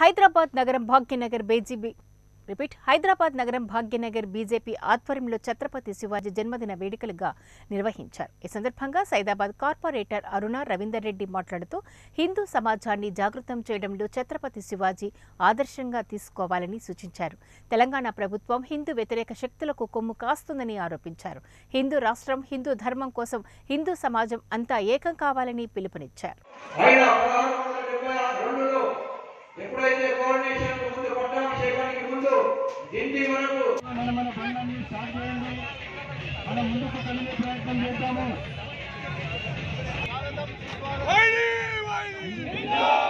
హైదరాబాద్ నగరం Bhagyanagar BJP repeat Hyderabad నగరం Bhagyanagar BJP ఆధ్వర్యంలో ఛత్రపతి శివాజీ జన్మదిన వేడుకలుగా నిర్వహించారు ఈ సందర్భంగా సైదాబాద్ కార్పొరేటర్ అరుణ రవీందర్ రెడ్డి మాట్లాడుతూ హిందూ సమాజాన్ని జాగృతం చేయడంలో ఛత్రపతి శివాజీ ఆదర్శంగా తీసుకోవాలని సూచించారు తెలంగాణ ప్రభుత్వం హిందూ వ్యతిరేక శక్తులకు కొమ్ము కాస్తుందని ఆరోపించారు హిందూ రాష్ట్రం హిందూ ధర్మం కోసం హిందూ సమాజం అంతా ఏకం కావాలని పిలుపునిచ్చారు అయినా పదహారు వందల డెబ్బై రెండులో ఎప్పుడైతే కోఆర్డినేషన్ ముందు పట్టాభిషేకానికి ముందు హిందీ మనకు మన మన పనులన్నీ స్టార్ట్ చేయండి మనం ముందుకు కలిగే ప్రయత్నం చేద్దాము